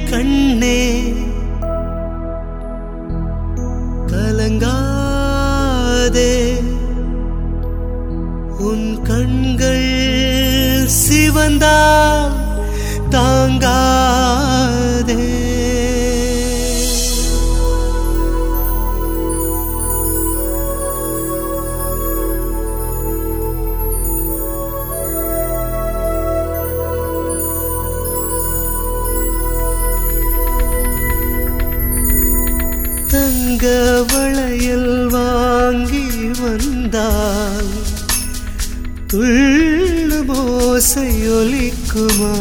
கண்ணே கலங்காதே உன் கண்கள் சிவந்தால் தாங்காதே தங்க வளையல் வாங்கி வந்தால் துள்ளு மோசையொலிக்குமா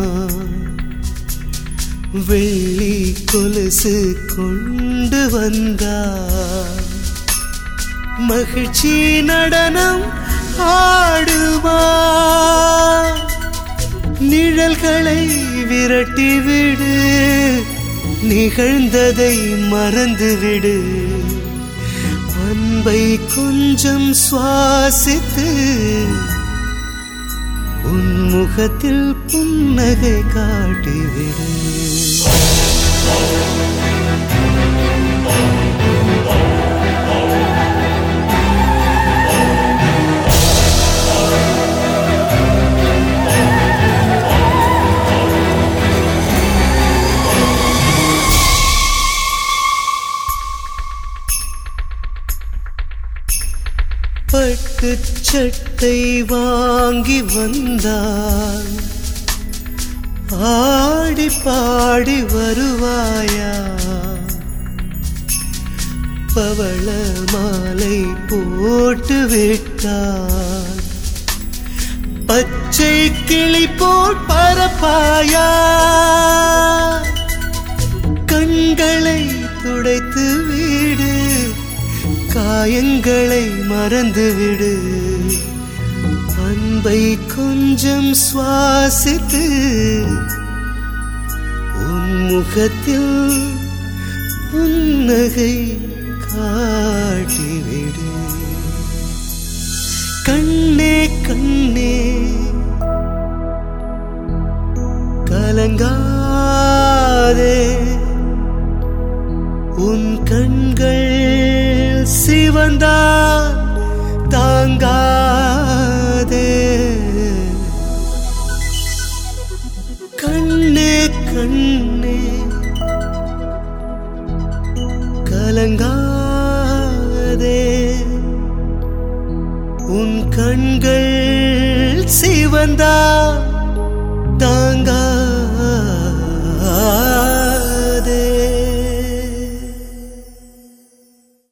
வெள்ளி கொலுசு கொண்டு வந்தால் மகிழ்ச்சி நடனம் ஆடுமா நிழல்களை விரட்டிவிடு நிகழ்ந்ததை மறந்துவிடு அன்பை கொஞ்சம் சுவாசித்து உன் முகத்தில் புன்னகை காட்டிவிடு பட்டு சட்டை வாங்கி வந்தால் ஆடி பாடி வருவாயா பவள மாலை போட்டு விட்டால் பச்சை கிளி போல் பரப்பாயா கண்களை துடைத்து விடு காயங்களை மறந்துவிடு அன்பை கொஞ்சம் சுவாசித்து உன் முகத்தில் புன்னகை காட்டிவிடு கண்ணே கண்ணே கலங்காதே உன் கண்கள் சிவந்தால் தாங்காதே கண்ணே கண்ணே கலங்காதே உன் கண்கள் சிவந்தால்